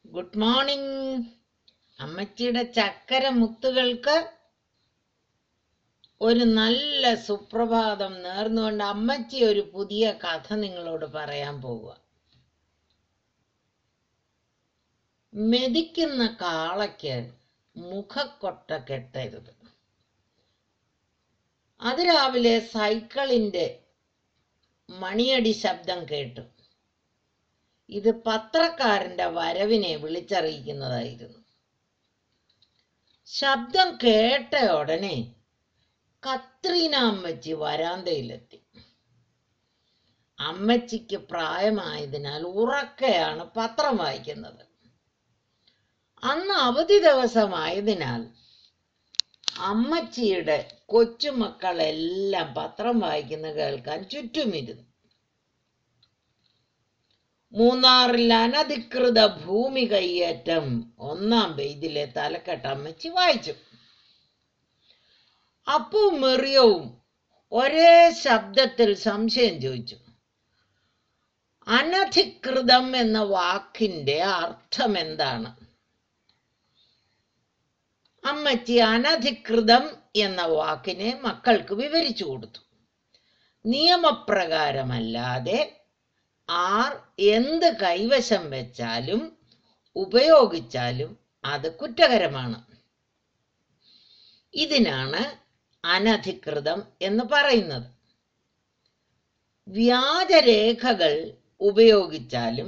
good morning അമ്മച്ചിയുടെ ചക്കര മുത്തുകൾക്ക് ഒരു നല്ല സുപ്രഭാതം നേർന്നുകൊണ്ട് അമ്മച്ചി ഒരു പുതിയ കഥ നിങ്ങളോട് പറയാൻ പോവുക മെതിക്കുന്ന കാളയ്ക്ക് മുഖക്കൊട്ട കെട്ടരുത് അതിരാവിലെ സൈക്കിളിന്റെ മണിയടി ശബ്ദം കേട്ടു ഇത് പത്രക്കാരന്റെ വരവിനെ വിളിച്ചറിയിക്കുന്നതായിരുന്നു ശബ്ദം കേട്ട ഉടനെ കത്രീന അമ്മച്ചി വരാന്തയിലെത്തി അമ്മച്ചിക്ക് പ്രായമായതിനാൽ ഉറക്കെയാണ് പത്രം വായിക്കുന്നത് അന്ന് അവധി ദിവസമായതിനാൽ അമ്മച്ചിയുടെ കൊച്ചുമക്കളെല്ലാം പത്രം വായിക്കുന്ന കേൾക്കാൻ ചുറ്റുമിരുന്നു മൂന്നാറിൽ അനധികൃത ഭൂമി കയ്യേറ്റം ഒന്നാം പേജിലെ തലക്കെട്ട് അമ്മച്ചി വായിച്ചു അപ്പവും മെറിയവും ഒരേ ശബ്ദത്തിൽ സംശയം ചോദിച്ചു അനധികൃതം എന്ന വാക്കിന്റെ അർത്ഥം എന്താണ് അമ്മച്ചി അനധികൃതം എന്ന വാക്കിനെ മക്കൾക്ക് വിവരിച്ചു കൊടുത്തു നിയമപ്രകാരമല്ലാതെ ആർ എന്ത് കൈവശം വെച്ചാലും ഉപയോഗിച്ചാലും അത് കുറ്റകരമാണ് ഇതിനാണ് അനധികൃതം എന്ന് പറയുന്നത് വ്യാജരേഖകൾ ഉപയോഗിച്ചാലും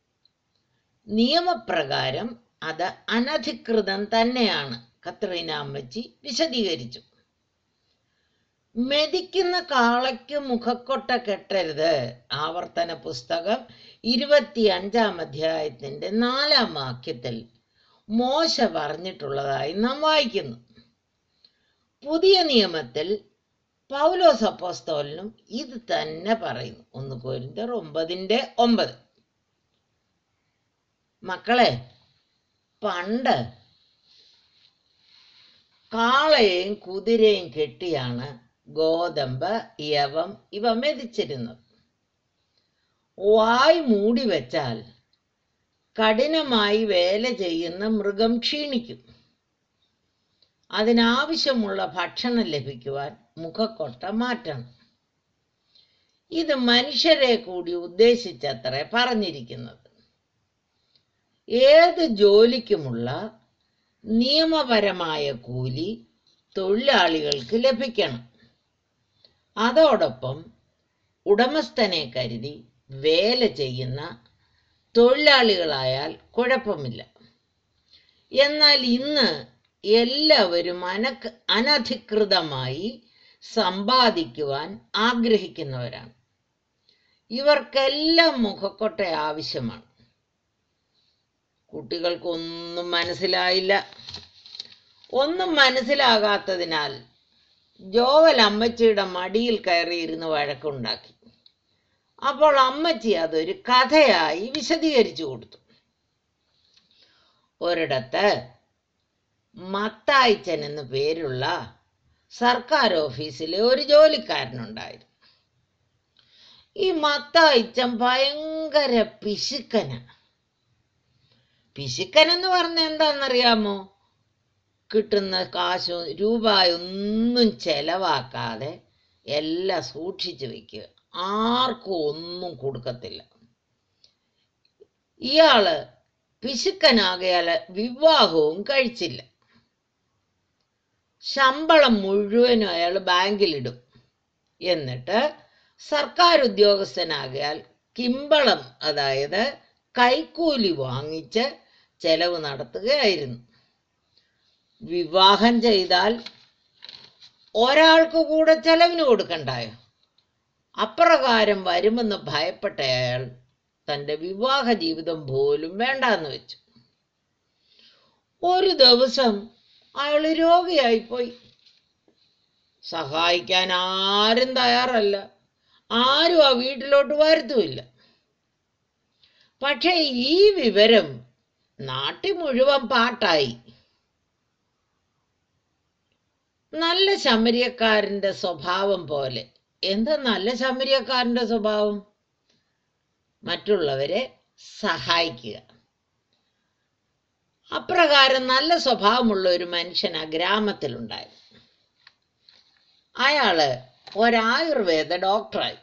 നിയമപ്രകാരം അത് അനധികൃതം തന്നെയാണ് കത്രീന അമ്മച്ചി വിശദീകരിച്ചു മെതിക്കുന്ന കാളയ്ക്ക് മുഖക്കൊട്ട കെട്ടരുത് ആവർത്തന പുസ്തകം ഇരുപത്തി അഞ്ചാം അധ്യായത്തിന്റെ നാലാം വാക്യത്തിൽ മോശ പറഞ്ഞിട്ടുള്ളതായി നാം വായിക്കുന്നു പുതിയ നിയമത്തിൽ പൗലോസ് അപ്പോസ്തോലിനും ഇത് തന്നെ പറയുന്നു ഒന്ന് കോരിന്തർ ഒമ്പതിന്റെ ഒമ്പത് മക്കളെ പണ്ട് കാളയെയും കുതിരയും കെട്ടിയാണ് ഗോതമ്പ് യവം ഇവ മെതിച്ചിരുന്നത് വായ് മൂടി വെച്ചാൽ കഠിനമായി വേല ചെയ്യുന്ന മൃഗം ക്ഷീണിക്കും അതിനാവശ്യമുള്ള ഭക്ഷണം ലഭിക്കുവാൻ മുഖക്കൊട്ട മാറ്റണം ഇത് മനുഷ്യരെ കൂടി ഉദ്ദേശിച്ചത്രേ പറഞ്ഞിരിക്കുന്നത് ഏത് ജോലിക്കുമുള്ള നിയമപരമായ കൂലി തൊഴിലാളികൾക്ക് ലഭിക്കണം അതോടൊപ്പം ഉടമസ്ഥനെ കരുതി വേല ചെയ്യുന്ന തൊഴിലാളികളായാൽ കുഴപ്പമില്ല എന്നാൽ ഇന്ന് എല്ലാവരും അനക്ക് അനധികൃതമായി സമ്പാദിക്കുവാൻ ആഗ്രഹിക്കുന്നവരാണ് ഇവർക്കെല്ലാം മുഖക്കൊട്ട ആവശ്യമാണ് കുട്ടികൾക്കൊന്നും മനസ്സിലായില്ല ഒന്നും മനസ്സിലാകാത്തതിനാൽ ജോവൽ അമ്മച്ചിയുടെ മടിയിൽ കയറിയിരുന്ന് വഴക്കുണ്ടാക്കി അപ്പോൾ അമ്മച്ചി അതൊരു കഥയായി വിശദീകരിച്ചു കൊടുത്തു ഒരിടത്ത് മത്തായിച്ചൻ എന്നു പേരുള്ള സർക്കാർ ഓഫീസിലെ ഒരു ജോലിക്കാരനുണ്ടായിരുന്നു ഈ മത്തായിച്ചൻ ഭയങ്കര പിശുക്കനാണ് പിശുക്കൻ എന്ന് പറഞ്ഞ എന്താണെന്നറിയാമോ കിട്ടുന്ന കാശും രൂപയൊന്നും ചെലവാക്കാതെ എല്ലാം സൂക്ഷിച്ചു വെക്കുക ആർക്കും ഒന്നും കൊടുക്കത്തില്ല ഇയാള് പിശുക്കനാകയാൽ വിവാഹവും കഴിച്ചില്ല ശമ്പളം മുഴുവനും അയാൾ ബാങ്കിലിടും എന്നിട്ട് സർക്കാർ ഉദ്യോഗസ്ഥനാകയാൽ കിമ്പളം അതായത് കൈക്കൂലി വാങ്ങിച്ച് ചെലവ് നടത്തുകയായിരുന്നു വിവാഹം ചെയ്താൽ ഒരാൾക്ക് കൂടെ ചെലവിന് കൊടുക്കണ്ടായോ അപ്രകാരം വരുമെന്ന് ഭയപ്പെട്ട അയാൾ തൻ്റെ വിവാഹ ജീവിതം പോലും വേണ്ടാന്ന് വെച്ചു ഒരു ദിവസം അയാൾ രോഗിയായിപ്പോയി സഹായിക്കാൻ ആരും തയ്യാറല്ല ആരും ആ വീട്ടിലോട്ട് വരുത്തുമില്ല പക്ഷേ ഈ വിവരം നാട്ടിൽ മുഴുവൻ പാട്ടായി നല്ല ശമരിയക്കാരന്റെ സ്വഭാവം പോലെ എന്താ നല്ല ശമരിയക്കാരന്റെ സ്വഭാവം മറ്റുള്ളവരെ സഹായിക്കുക അപ്രകാരം നല്ല സ്വഭാവമുള്ള ഒരു മനുഷ്യൻ ആ ഗ്രാമത്തിലുണ്ടായിരുന്നു അയാള് ഒരായുർവേദ ഡോക്ടറായി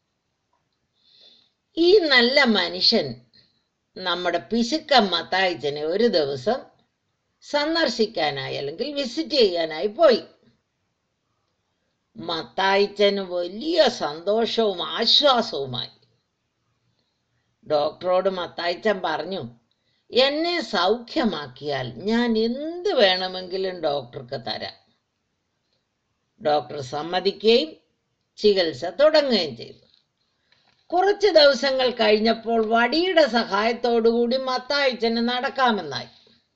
ഈ നല്ല മനുഷ്യൻ നമ്മുടെ പിശുക്കം മത്തായിച്ചനെ ഒരു ദിവസം സന്ദർശിക്കാനായി അല്ലെങ്കിൽ വിസിറ്റ് ചെയ്യാനായി പോയി മത്തായിച്ചന് വലിയ സന്തോഷവും ആശ്വാസവുമായി ഡോക്ടറോട് മത്തായിച്ചൻ പറഞ്ഞു എന്നെ സൗഖ്യമാക്കിയാൽ ഞാൻ എന്ത് വേണമെങ്കിലും ഡോക്ടർക്ക് തരാം ഡോക്ടർ സമ്മതിക്കുകയും ചികിത്സ തുടങ്ങുകയും ചെയ്തു കുറച്ച് ദിവസങ്ങൾ കഴിഞ്ഞപ്പോൾ വടിയുടെ സഹായത്തോടുകൂടി മത്തായിച്ചന് നടക്കാമെന്നായി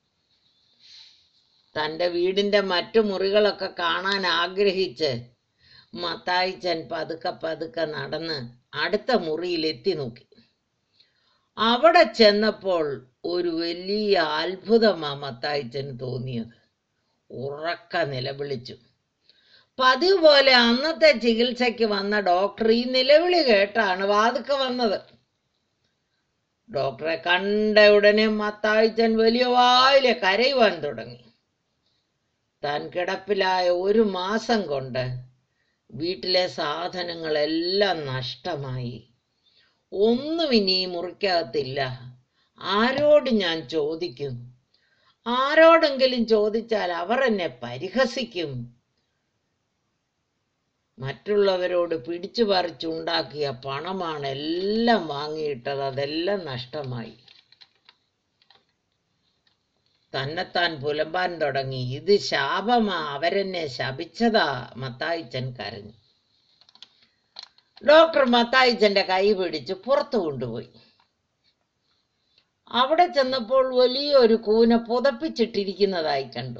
തൻ്റെ വീടിൻ്റെ മറ്റു മുറികളൊക്കെ കാണാൻ ആഗ്രഹിച്ച് മത്തായിച്ചൻ പതുക്കെ പതുക്കെ നടന്ന് അടുത്ത മുറിയിൽ എത്തി നോക്കി അവിടെ ചെന്നപ്പോൾ ഒരു വലിയ അത്ഭുതമാ മത്തായിച്ചന് തോന്നിയത് ഉറക്ക നിലവിളിച്ചു പതിവ് പോലെ അന്നത്തെ ചികിത്സയ്ക്ക് വന്ന ഡോക്ടർ ഈ നിലവിളി കേട്ടാണ് വാതുക്കെ വന്നത് ഡോക്ടറെ കണ്ട ഉടനെ മത്തായിച്ചൻ വലിയ വായിലെ കരയുവാൻ തുടങ്ങി താൻ കിടപ്പിലായ ഒരു മാസം കൊണ്ട് വീട്ടിലെ സാധനങ്ങളെല്ലാം നഷ്ടമായി ഒന്നും ഇനി ഈ മുറിക്കകത്തില്ല ആരോട് ഞാൻ ചോദിക്കും ആരോടെങ്കിലും ചോദിച്ചാൽ അവർ എന്നെ പരിഹസിക്കും മറ്റുള്ളവരോട് പിടിച്ചു പറിച്ചുണ്ടാക്കിയ പണമാണ് എല്ലാം വാങ്ങിയിട്ടത് അതെല്ലാം നഷ്ടമായി തന്നെത്താൻ പുലമ്പാൻ തുടങ്ങി ഇത് ശാപമാ അവരെന്നെ ശപിച്ചതാ മത്തായിച്ചൻ കരഞ്ഞു ഡോക്ടർ മത്തായിച്ചന്റെ കൈ പിടിച്ച് പുറത്തു കൊണ്ടുപോയി അവിടെ ചെന്നപ്പോൾ വലിയൊരു കൂന പുതപ്പിച്ചിട്ടിരിക്കുന്നതായി കണ്ടു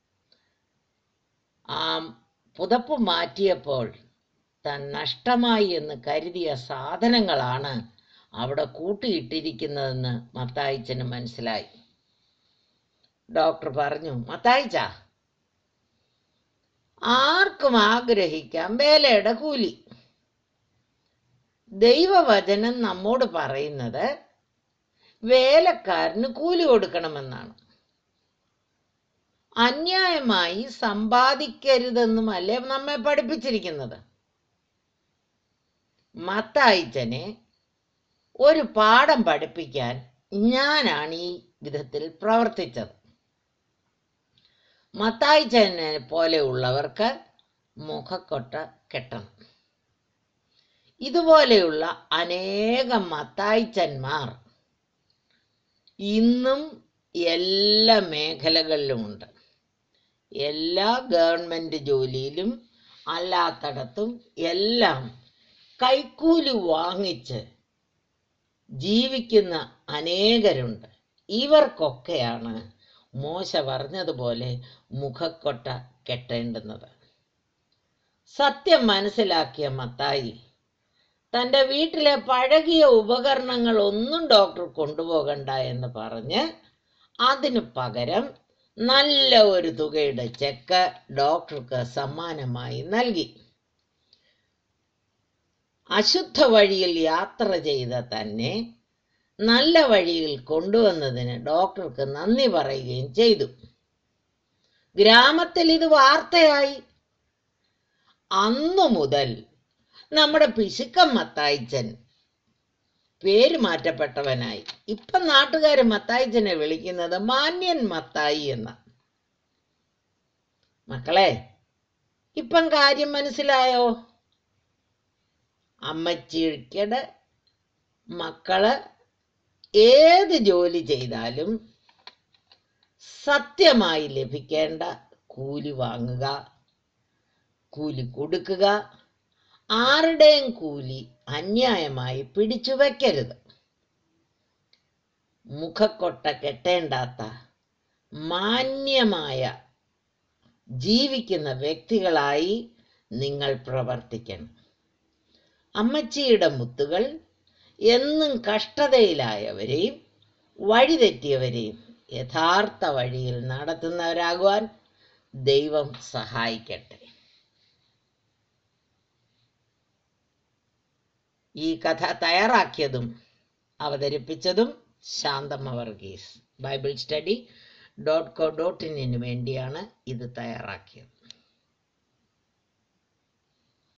ആ പുതപ്പ് മാറ്റിയപ്പോൾ താൻ നഷ്ടമായി എന്ന് കരുതിയ സാധനങ്ങളാണ് അവിടെ കൂട്ടിയിട്ടിരിക്കുന്നതെന്ന് മത്തായിച്ചന് മനസ്സിലായി ഡോക്ടർ പറഞ്ഞു മത്തായിച്ച ആർക്കും ആഗ്രഹിക്കാം വേലയുടെ കൂലി ദൈവവചനം നമ്മോട് പറയുന്നത് വേലക്കാരന് കൂലി കൊടുക്കണമെന്നാണ് അന്യായമായി സമ്പാദിക്കരുതെന്നും അല്ലേ നമ്മെ പഠിപ്പിച്ചിരിക്കുന്നത് മത്തായിച്ചനെ ഒരു പാഠം പഠിപ്പിക്കാൻ ഞാനാണ് ഈ വിധത്തിൽ പ്രവർത്തിച്ചത് മത്തായിച്ചനെ പോലെയുള്ളവർക്ക് മുഖക്കൊട്ട കെട്ടണം ഇതുപോലെയുള്ള അനേകം മത്തായിച്ചന്മാർ ഇന്നും എല്ലാ മേഖലകളിലുമുണ്ട് എല്ലാ ഗവൺമെൻറ് ജോലിയിലും അല്ലാത്തടത്തും എല്ലാം കൈക്കൂലി വാങ്ങിച്ച് ജീവിക്കുന്ന അനേകരുണ്ട് ഇവർക്കൊക്കെയാണ് മോശ പറഞ്ഞതുപോലെ മുഖക്കൊട്ട കെട്ടേണ്ടുന്നത് സത്യം മനസ്സിലാക്കിയ മത്തായി തൻ്റെ വീട്ടിലെ പഴകിയ ഉപകരണങ്ങൾ ഒന്നും ഡോക്ടർ കൊണ്ടുപോകണ്ട എന്ന് പറഞ്ഞ് അതിനു പകരം നല്ല ഒരു തുകയുടെ ചെക്ക് ഡോക്ടർക്ക് സമ്മാനമായി നൽകി അശുദ്ധ വഴിയിൽ യാത്ര ചെയ്ത തന്നെ നല്ല വഴിയിൽ കൊണ്ടുവന്നതിന് ഡോക്ടർക്ക് നന്ദി പറയുകയും ചെയ്തു ഗ്രാമത്തിൽ ഇത് വാർത്തയായി അന്നു മുതൽ നമ്മുടെ പിശുക്കം മത്തായിച്ചൻ പേര് മാറ്റപ്പെട്ടവനായി ഇപ്പം നാട്ടുകാർ മത്തായിച്ചനെ വിളിക്കുന്നത് മാന്യൻ മത്തായി എന്ന മക്കളെ ഇപ്പം കാര്യം മനസ്സിലായോ അമ്മച്ചിയുടെ മക്കള് ഏത് ജോലി ചെയ്താലും സത്യമായി ലഭിക്കേണ്ട കൂലി വാങ്ങുക കൂലി കൊടുക്കുക ആരുടെയും കൂലി അന്യായമായി പിടിച്ചു വയ്ക്കരുത് മുഖക്കൊട്ട കെട്ടേണ്ടാത്ത മാന്യമായ ജീവിക്കുന്ന വ്യക്തികളായി നിങ്ങൾ പ്രവർത്തിക്കണം അമ്മച്ചിയുടെ മുത്തുകൾ എന്നും കഷ്ടതയിലായവരെയും വഴിതെറ്റിയവരെയും യഥാർത്ഥ വഴിയിൽ നടത്തുന്നവരാകുവാൻ ദൈവം സഹായിക്കട്ടെ ഈ കഥ തയ്യാറാക്കിയതും അവതരിപ്പിച്ചതും Shanthamma Varghese bible study dot co dot ഇന്നിന് വേണ്ടിയാണ് ഇത് തയ്യാറാക്കിയത്